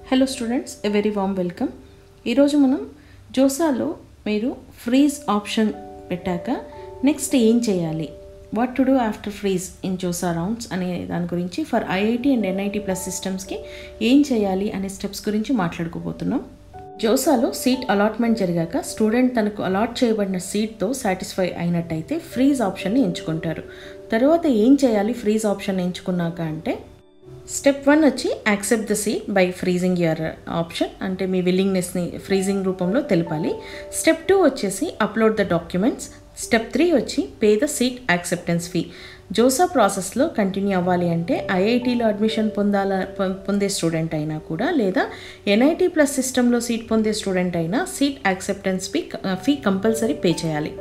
hello students a very warm welcome ఈరోజు మనం జోసాలో మీరు ఫ్రీజ్ ఆప్షన్ పెట్టాక నెక్స్ట్ ఏం చేయాలి what to do after freeze in JoSAA rounds అనే దాని గురించి for IIT and NIT plus సిస్టమ్స్కి ఏం చేయాలి అనే స్టెప్స్ గురించి మాట్లాడుకోబోతున్నాం జోసాలో సీట్ అలాట్మెంట్ జరిగాక స్టూడెంట్ తనకు అలాట్ చేయబడిన సీట్తో సాటిస్ఫై అయినట్టయితే ఫ్రీజ్ ఆప్షన్ని ఎంచుకుంటారు తర్వాత ఏం చేయాలి ఫ్రీజ్ ఆప్షన్ ఎంచుకున్నాక అంటే స్టెప్ వన్ వచ్చి accept the seat by freezing your option అంటే మీ విల్లింగ్నెస్ని ఫ్రీజింగ్ రూపంలో తెలపాలి స్టెప్ టూ వచ్చేసి upload the documents step three వచ్చి pay the seat acceptance fee JoSAA ప్రాసెస్లో కంటిన్యూ అవ్వాలి అంటే ఐఐటీలో అడ్మిషన్ పొందాల పొ- పొందే స్టూడెంట్ అయినా కూడా లేదా ఎన్ఐటీ ప్లస్ సిస్టంలో సీట్ పొందే స్టూడెంట్ అయినా seat acceptance fee fee compulsory pay చేయాలి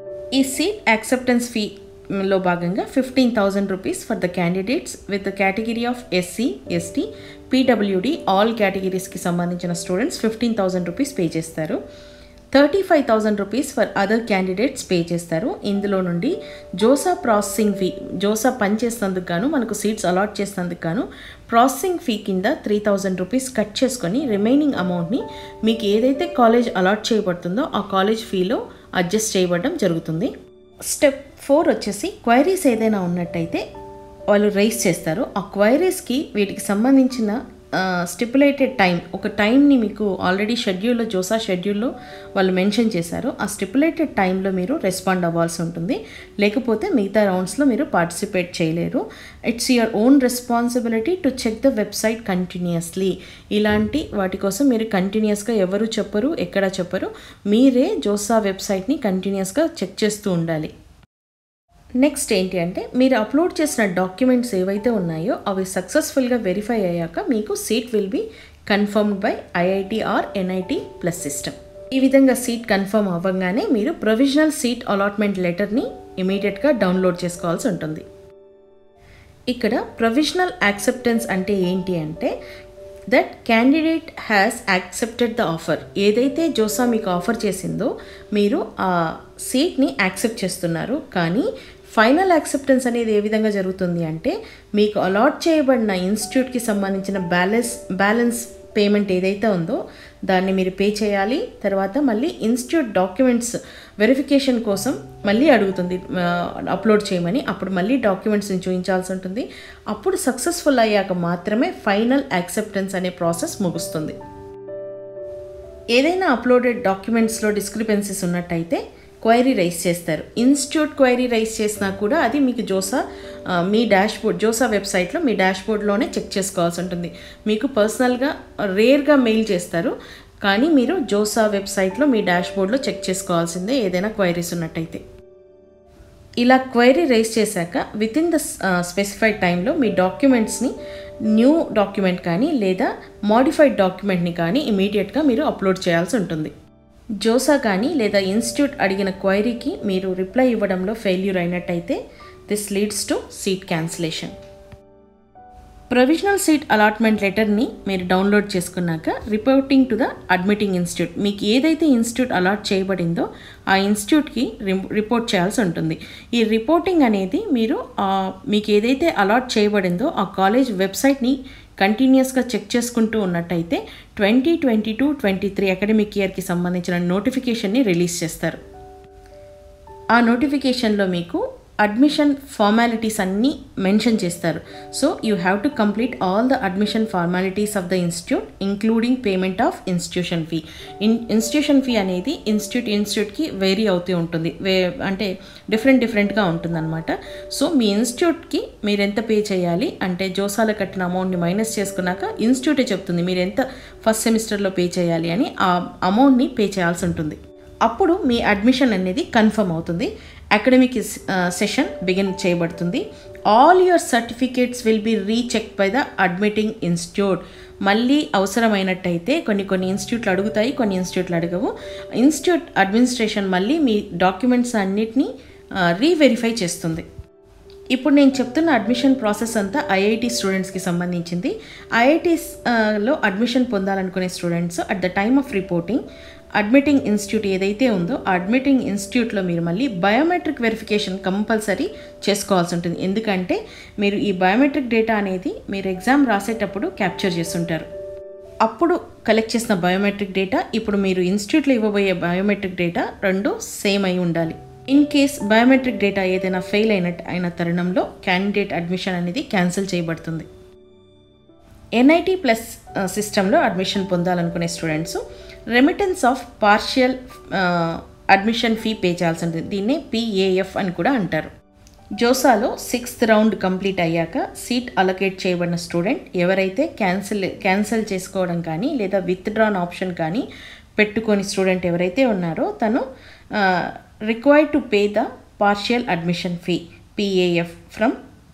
ఈ సీట్ యాక్సెప్టెన్స్ ఫీలో భాగంగా fifteen thousand rupees for the candidates with the category of SC ST PWD all కేటగిరీస్కి సంబంధించిన students fifteen thousand rupees pay చేస్తారు thirty five thousand rupees for other candidates pay చేస్తారు ఇందులో నుండి జోసా ప్రాసెసింగ్ ఫీ జోసా పనిచేసినందుకు గాను మనకు seats allot చేసినందుకు గాను ప్రాసెసింగ్ ఫీ కింద త్రీ థౌజండ్ రూపీస్ కట్ చేసుకొని రిమైనింగ్ అమౌంట్ని మీకు ఏదైతే కాలేజ్ అలాట్ చేయబడుతుందో ఆ కాలేజ్ ఫీలో అడ్జస్ట్ చేయబడడం జరుగుతుంది స్టెప్ ఫోర్ వచ్చేసి క్వైరీస్ ఏదైనా ఉన్నట్టయితే వాళ్ళు రైస్ చేస్తారు ఆ క్వైరీస్కి వీటికి సంబంధించిన స్టిపులేటెడ్ టైం ఒక టైంని మీకు ఆల్రెడీ షెడ్యూల్లో జోసా షెడ్యూల్లో వాళ్ళు మెన్షన్ చేశారు ఆ స్టిపులేటెడ్ టైంలో మీరు రెస్పాండ్ అవ్వాల్సి ఉంటుంది లేకపోతే మిగతా రౌండ్స్లో మీరు పార్టిసిపేట్ చేయలేరు it's your own responsibility to check the website continuously ఇలాంటి వాటి కోసం మీరు కంటిన్యూస్గా ఎవరు చెప్పరు ఎక్కడ చెప్పరు మీరే జోసా వెబ్సైట్ని కంటిన్యూస్గా చెక్ చేస్తూ ఉండాలి నెక్స్ట్ ఏంటి అంటే మీరు అప్లోడ్ చేసిన డాక్యుమెంట్స్ ఏవైతే ఉన్నాయో అవి సక్సెస్ఫుల్గా వెరిఫై అయ్యాక మీకు seat will be confirmed by IIT or NIT plus system ఈ విధంగా సీట్ కన్ఫర్మ్ అవ్వగానే మీరు ప్రొవిజనల్ సీట్ అలాట్మెంట్ లెటర్ని ఇమీడియట్గా డౌన్లోడ్ చేసుకోవాల్సి ఉంటుంది ఇక్కడ ప్రొవిజనల్ యాక్సెప్టెన్స్ అంటే ఏంటి అంటే that candidate has accepted the offer ఏదైతే జోసా మీకు ఆఫర్ చేసిందో మీరు ఆ సీట్ని యాక్సెప్ట్ చేస్తున్నారు కానీ ఫైనల్ యాక్సెప్టెన్స్ అనేది ఏ విధంగా జరుగుతుంది అంటే మీకు అలాట్ చేయబడిన ఇన్స్టిట్యూట్కి సంబంధించిన బ్యాలెన్స్ బ్యాలెన్స్ పేమెంట్ ఏదైతే ఉందో దాన్ని మీరు పే చేయాలి తర్వాత మళ్ళీ ఇన్స్టిట్యూట్ డాక్యుమెంట్స్ వెరిఫికేషన్ కోసం మళ్ళీ అడుగుతుంది అప్లోడ్ చేయమని అప్పుడు మళ్ళీ డాక్యుమెంట్స్ని చూపించాల్సి ఉంటుంది అప్పుడు సక్సెస్ఫుల్ అయ్యాక మాత్రమే ఫైనల్ యాక్సెప్టెన్స్ అనే ప్రాసెస్ ముగుస్తుంది ఏదైనా అప్లోడెడ్ డాక్యుమెంట్స్లో డిస్క్రిపెన్సీస్ ఉన్నట్టయితే క్వైరీ రైస్ చేస్తారు ఇన్స్టిట్యూట్ క్వైరీ రైస్ చేసినా కూడా అది మీకు జోసా ఆ, మీ డాష్ బోర్డ్ జోసా వెబ్సైట్లో మీ డాష్ బోర్డ్లోనే చెక్ చేసుకోవాల్సి ఉంటుంది మీకు పర్సనల్గా రేర్గా మెయిల్ చేస్తారు కానీ మీరు జోసా వెబ్సైట్లో మీ డాష్ బోర్డ్లో చెక్ చేసుకోవాల్సిందే ఏదైనా క్వైరీస్ ఉన్నట్టయితే ఇలా క్వైరీ రైజ్ చేశాక విత్ ఇన్ ద స్పెసిఫైడ్ టైంలో మీ డాక్యుమెంట్స్ని న్యూ డాక్యుమెంట్ కానీ లేదా మాడిఫైడ్ డాక్యుమెంట్ని కానీ ఇమీడియట్గా మీరు అప్లోడ్ చేయాల్సి ఉంటుంది జోసా కానీ లేదా ఇన్స్టిట్యూట్ అడిగిన క్వైరీకి మీరు రిప్లై ఇవ్వడంలో ఫెయిల్యూర్ అయినట్టయితే this leads to seat cancellation provisional seat allotment లెటర్ని మీరు డౌన్లోడ్ చేసుకున్నాక reporting to the admitting institute మీకు ఏదైతే ఇన్స్టిట్యూట్ అలాట్ చేయబడిందో ఆ ఇన్స్టిట్యూట్కి రిపోర్ట్ చేయాల్సి ఉంటుంది ఈ రిపోర్టింగ్ అనేది మీరు ఆ, మీకు ఏదైతే అలాట్ చేయబడిందో ఆ కాలేజ్ వెబ్సైట్ని కంటిన్యూస్గా చెక్ చేసుకుంటూ ఉన్నట్టయితే twenty twenty two twenty three academic ఇయర్కి సంబంధించిన నోటిఫికేషన్ని రిలీజ్ చేస్తారు ఆ నోటిఫికేషన్లో మీకు అడ్మిషన్ ఫార్మాలిటీస్ అన్నీ మెన్షన్ చేస్తారు so you have to complete all the admission formalities of the institute including payment of institution fee in institution fee అనేది ఇన్స్టిట్యూట్ ఇన్స్టిట్యూట్కి వేరీ అవుతూ ఉంటుంది వే అంటే డిఫరెంట్ డిఫరెంట్గా ఉంటుందన్నమాట సో మీ ఇన్స్టిట్యూట్కి మీరు ఎంత పే చేయాలి అంటే జోసాల కట్టిన అమౌంట్ని మైనస్ చేసుకున్నాక ఇన్స్టిట్యూటే చెప్తుంది మీరు ఎంత ఫస్ట్ సెమిస్టర్లో పే చేయాలి అని ఆ అమౌంట్ని పే చేయాల్సి ఉంటుంది అప్పుడు మీ అడ్మిషన్ అనేది కన్ఫర్మ్ అవుతుంది అకాడమిక్ సెషన్ బిగిన్ చేయబడుతుంది all your certificates will be recheck by the admitting institute మళ్ళీ అవసరమైనట్టయితే కొన్ని కొన్ని ఇన్స్టిట్యూట్లు అడుగుతాయి కొన్ని ఇన్స్టిట్యూట్లు అడగవు ఇన్స్టిట్యూట్ అడ్మినిస్ట్రేషన్ మళ్ళీ మీ డాక్యుమెంట్స్ అన్నిటినీ రీవెరిఫై చేస్తుంది ఇప్పుడు నేను చెప్తున్న అడ్మిషన్ ప్రాసెస్ అంతా ఐఐటి స్టూడెంట్స్కి సంబంధించింది ఐఐటీస్ లో అడ్మిషన్ పొందాలనుకునే students at the time of reporting admitting institute ఏదైతే ఉందో ఆ అడ్మిటింగ్ ఇన్స్టిట్యూట్లో మీరు మళ్ళీ బయోమెట్రిక్ వెరిఫికేషన్ కంపల్సరీ చేసుకోవాల్సి ఉంటుంది ఎందుకంటే మీరు ఈ బయోమెట్రిక్ డేటా అనేది మీరు ఎగ్జామ్ రాసేటప్పుడు క్యాప్చర్ చేస్తుంటారు అప్పుడు కలెక్ట్ చేసిన బయోమెట్రిక్ డేటా ఇప్పుడు మీరు ఇన్స్టిట్యూట్లో ఇవ్వబోయే బయోమెట్రిక్ డేటా రెండు సేమ్ అయి ఉండాలి ఇన్ కేస్ బయోమెట్రిక్ డేటా ఏదైనా ఫెయిల్ అయినట్టు అయిన తరుణంలో క్యాండిడేట్ అడ్మిషన్ అనేది క్యాన్సిల్ చేయబడుతుంది ఎన్ఐటి ప్లస్ సిస్టంలో అడ్మిషన్ పొందాలనుకునే students remittance of partial admission fee pay చేయాల్సి ఉంటుంది దీన్నే పిఏఎఫ్ అని కూడా అంటారు జోసాలో సిక్స్త్ రౌండ్ కంప్లీట్ అయ్యాక సీట్ అలొకేట్ చేయబడిన స్టూడెంట్ ఎవరైతే క్యాన్సిల్ క్యాన్సిల్ చేసుకోవడం కానీ లేదా విత్డ్రాన్ ఆప్షన్ కానీ పెట్టుకొని స్టూడెంట్ ఎవరైతే ఉన్నారో తను required to pay the partial admission fee PAF from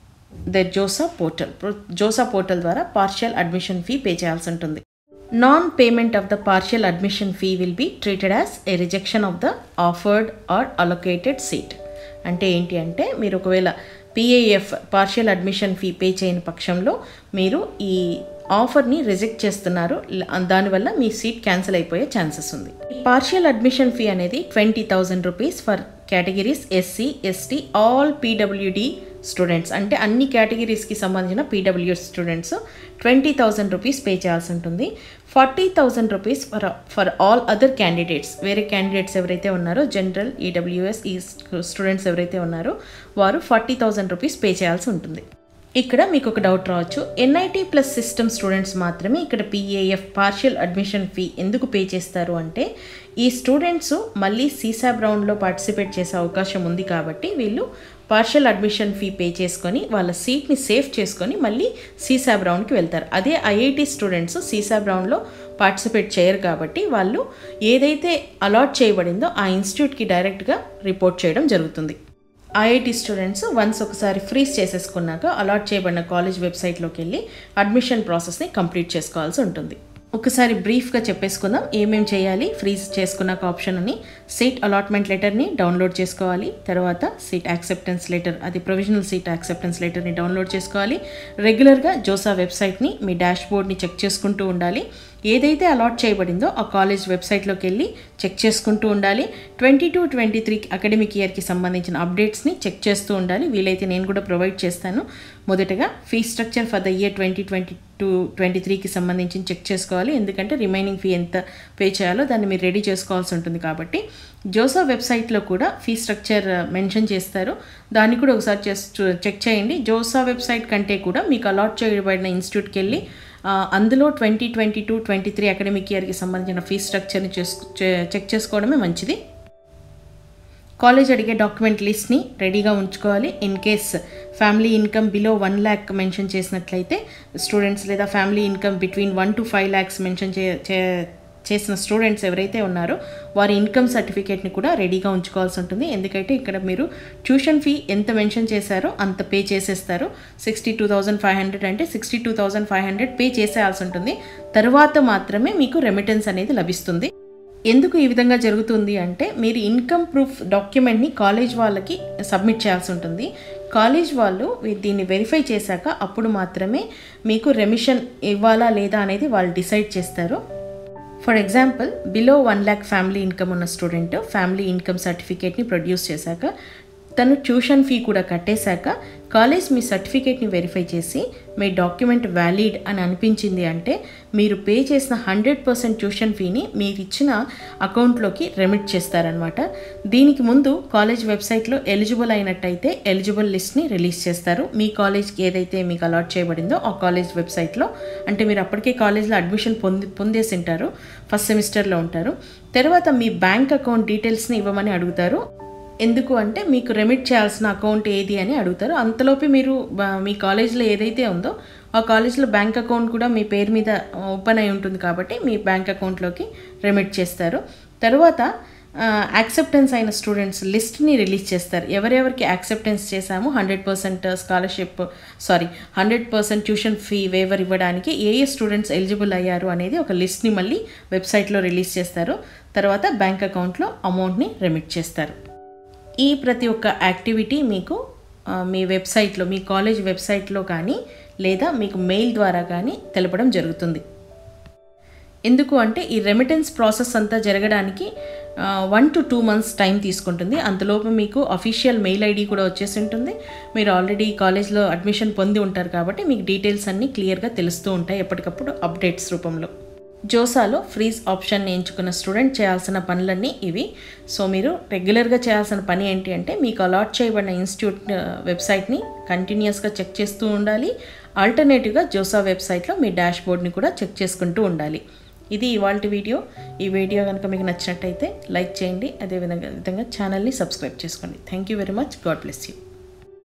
the JoSAA portal JoSAA portal ద్వారా పార్షియల్ అడ్మిషన్ ఫీ పే చేయాల్సి ఉంటుంది non payment of the partial admission fee will be treated as a rejection of the offered or allocated seat అంటే ఏంటి అంటే మీరు ఒకవేళ PAF partial admission fee pay చేయని పక్షంలో మీరు ఈ ఆఫర్ని రిజెక్ట్ చేస్తున్నారు దానివల్ల మీ సీట్ క్యాన్సిల్ అయిపోయే ఛాన్సెస్ ఉంది ఈ పార్షియల్ అడ్మిషన్ ఫీ అనేది twenty thousand rupees for categories SC ST all PWD students అంటే అన్ని కేటగిరీస్కి సంబంధించిన PW students twenty thousand rupees pay చేయాల్సి ఉంటుంది forty thousand rupees for for all other candidates వేరే క్యాండిడేట్స్ ఎవరైతే ఉన్నారో జనరల్ ఈడబ్ల్యూఎస్ ఈ స్టూడెంట్స్ ఎవరైతే ఉన్నారో వారు ఫార్టీ థౌజండ్ రూపీస్ పే చేయాల్సి ఉంటుంది ఇక్కడ మీకు ఒక డౌట్ రావచ్చు ఎన్ఐటి ప్లస్ సిస్టమ్ స్టూడెంట్స్ మాత్రమే ఇక్కడ పిఏఎఫ్ పార్షియల్ అడ్మిషన్ ఫీ ఎందుకు పే చేస్తారు అంటే ఈ స్టూడెంట్స్ మళ్ళీ సీసాబ్ రౌండ్లో పార్టిసిపేట్ చేసే అవకాశం ఉంది కాబట్టి వీళ్ళు పార్షియల్ అడ్మిషన్ ఫీ పే చేసుకొని వాళ్ళ సీట్ని సేవ్ చేసుకొని మళ్ళీ సీసాబ్ రౌండ్కి వెళ్తారు అదే ఐఐటి స్టూడెంట్స్ సీసాబ్ రౌండ్లో పార్టిసిపేట్ చేయరు కాబట్టి వాళ్ళు ఏదైతే అలాట్ చేయబడిందో ఆ ఇన్స్టిట్యూట్కి డైరెక్ట్గా రిపోర్ట్ చేయడం జరుగుతుంది ఐఐటి స్టూడెంట్స్ వన్స్ ఒకసారి ఫ్రీజ్ చేసేసుకున్నాక అలాట్ చేయబడిన కాలేజ్ వెబ్సైట్లోకి వెళ్ళి అడ్మిషన్ ప్రాసెస్ని కంప్లీట్ చేసుకోవాల్సి ఉంటుంది ఒకసారి బ్రీఫ్గా చెప్పేసుకుందాం ఏమేం చేయాలి ఫ్రీజ్ చేసుకున్నాక ఆప్షన్ అని సీట్ అలాట్మెంట్ లెటర్ని డౌన్లోడ్ చేసుకోవాలి తర్వాత సీట్ యాక్సెప్టెన్స్ లెటర్ అది ప్రొవిజనల్ సీట్ యాక్సెప్టెన్స్ లెటర్ని డౌన్లోడ్ చేసుకోవాలి రెగ్యులర్గా జోసా వెబ్సైట్ని మీ డాష్ బోర్డ్ని చెక్ చేసుకుంటూ ఉండాలి ఏదైతే అలాట్ చేయబడిందో ఆ కాలేజ్ వెబ్సైట్లోకి వెళ్ళి చెక్ చేసుకుంటూ ఉండాలి twenty two twenty three academic ఇయర్కి సంబంధించిన అప్డేట్స్ని చెక్ చేస్తూ ఉండాలి వీలైతే నేను కూడా ప్రొవైడ్ చేస్తాను మొదటగా fee structure for the year twenty twenty two twenty త్రీకి సంబంధించి చెక్ చేసుకోవాలి ఎందుకంటే రిమైనింగ్ ఫీ ఎంత పే చేయాలో దాన్ని మీరు రెడీ చేసుకోవాల్సి ఉంటుంది కాబట్టి జోసా వెబ్సైట్లో కూడా ఫీ స్ట్రక్చర్ మెన్షన్ చేస్తారు దాన్ని కూడా ఒకసారి చెక్ చేయండి జోసా వెబ్సైట్ కంటే కూడా మీకు అలాట్ చేయబడిన ఇన్స్టిట్యూట్కి వెళ్ళి అందులో twenty twenty two twenty three academic ఇయర్కి సంబంధించిన ఫీ స్ట్రక్చర్ని చెక్ చేసుకోవడమే మంచిది కాలేజ్ అడిగే డాక్యుమెంట్ లిస్ట్ని రెడీగా ఉంచుకోవాలి in case family income below one lakh mention చేసినట్లయితే స్టూడెంట్స్ లేదా family income between one to five lakhs mention చే చేసిన స్టూడెంట్స్ ఎవరైతే ఉన్నారో వారి ఇన్కమ్ సర్టిఫికేట్ని కూడా రెడీగా ఉంచుకోవాల్సి ఉంటుంది ఎందుకంటే ఇక్కడ మీరు ట్యూషన్ ఫీ ఎంత మెన్షన్ చేశారో అంత పే చేసేస్తారు sixty two thousand five hundred అంటే sixty two thousand five hundred pay చేసేయాల్సి ఉంటుంది తర్వాత మాత్రమే మీకు రెమిటెన్స్ అనేది లభిస్తుంది ఎందుకు ఈ విధంగా జరుగుతుంది అంటే మీరు ఇన్కమ్ ప్రూఫ్ డాక్యుమెంట్ని కాలేజ్ వాళ్ళకి సబ్మిట్ చేయాల్సి ఉంటుంది కాలేజ్ వాళ్ళు దీన్ని వెరిఫై చేశాక అప్పుడు మాత్రమే మీకు రెమిషన్ ఇవ్వాలా లేదా అనేది వాళ్ళు డిసైడ్ చేస్తారు for example below one lakh family income ఉన్న స్టూడెంట్ ఫ్యామిలీ ఇన్కమ్ సర్టిఫికేట్ని ప్రొడ్యూస్ చేశాక తను ట్యూషన్ ఫీ కూడా కట్టేశాక కాలేజ్ మీ సర్టిఫికేట్ని వెరిఫై చేసి మీ డాక్యుమెంట్ వ్యాలిడ్ అని అనిపించింది అంటే మీరు పే చేసిన హండ్రెడ్ పర్సెంట్ ట్యూషన్ ఫీని మీరు ఇచ్చిన అకౌంట్లోకి రెమిట్ చేస్తారనమాట దీనికి ముందు కాలేజ్ వెబ్సైట్లో ఎలిజిబుల్ అయినట్టయితే ఎలిజిబుల్ లిస్ట్ని రిలీజ్ చేస్తారు మీ కాలేజ్కి ఏదైతే మీకు అలాట్ చేయబడిందో ఆ కాలేజ్ వెబ్సైట్లో అంటే మీరు అప్పటికే కాలేజ్లో అడ్మిషన్ పొంది పొందేసి ఉంటారు ఫస్ట్ సెమిస్టర్లో ఉంటారు తర్వాత మీ బ్యాంక్ అకౌంట్ డీటెయిల్స్ని ఇవ్వమని అడుగుతారు ఎందుకు అంటే మీకు రెమిట్ చేయాల్సిన అకౌంట్ ఏది అని అడుగుతారు అంతలోపు మీరు మీ కాలేజ్లో ఏదైతే ఉందో ఆ కాలేజ్లో బ్యాంక్ అకౌంట్ కూడా మీ పేరు మీద ఓపెన్ అయి ఉంటుంది కాబట్టి మీ బ్యాంక్ అకౌంట్లోకి రెమిట్ చేస్తారు తర్వాత యాక్సెప్టెన్స్ అయిన స్టూడెంట్స్ లిస్ట్ని రిలీజ్ చేస్తారు ఎవరెవరికి యాక్సెప్టెన్స్ చేశామో hundred percent scholarship sorry hundred percent tuition fee waiver ఇవ్వడానికి ఏ ఏ స్టూడెంట్స్ ఎలిజిబుల్ అయ్యారు అనేది ఒక లిస్ట్ని మళ్ళీ వెబ్సైట్లో రిలీజ్ చేస్తారు తర్వాత బ్యాంక్ అకౌంట్లో అమౌంట్ని రెమిట్ చేస్తారు ఈ ప్రతి ఒక్క యాక్టివిటీ మీకు మీ వెబ్సైట్లో మీ కాలేజ్ వెబ్సైట్లో కానీ లేదా మీకు మెయిల్ ద్వారా కానీ తెలపడం జరుగుతుంది ఎందుకు అంటే ఈ రెమిటెన్స్ ప్రాసెస్ అంతా జరగడానికి one to two months time తీసుకుంటుంది అంతలోపు మీకు అఫీషియల్ మెయిల్ ఐడి కూడా వచ్చేసి ఉంటుంది మీరు ఆల్రెడీ కాలేజ్లో అడ్మిషన్ పొంది ఉంటారు కాబట్టి మీకు డీటెయిల్స్ అన్నీ క్లియర్గా తెలుస్తూ ఉంటాయి ఎప్పటికప్పుడు అప్డేట్స్ రూపంలో జోసాలో ఫ్రీజ్ ఆప్షన్ని ఎంచుకున్న స్టూడెంట్ చేయాల్సిన పనులన్నీ ఇవి సో మీరు రెగ్యులర్గా చేయాల్సిన పని ఏంటి అంటే మీకు అలాట్ చేయబడిన ఇన్స్టిట్యూట్ వెబ్సైట్ని కంటిన్యూస్గా చెక్ చేస్తూ ఉండాలి ఆల్టర్నేటివ్గా జోసా వెబ్సైట్లో మీ డాష్ బోర్డ్ని కూడా చెక్ చేసుకుంటూ ఉండాలి ఇది ఇవాళ వీడియో ఈ వీడియో కనుక మీకు నచ్చినట్టయితే లైక్ చేయండి అదేవిధంగా విధంగా ఛానల్ని సబ్స్క్రైబ్ చేసుకోండి thank you very much God bless you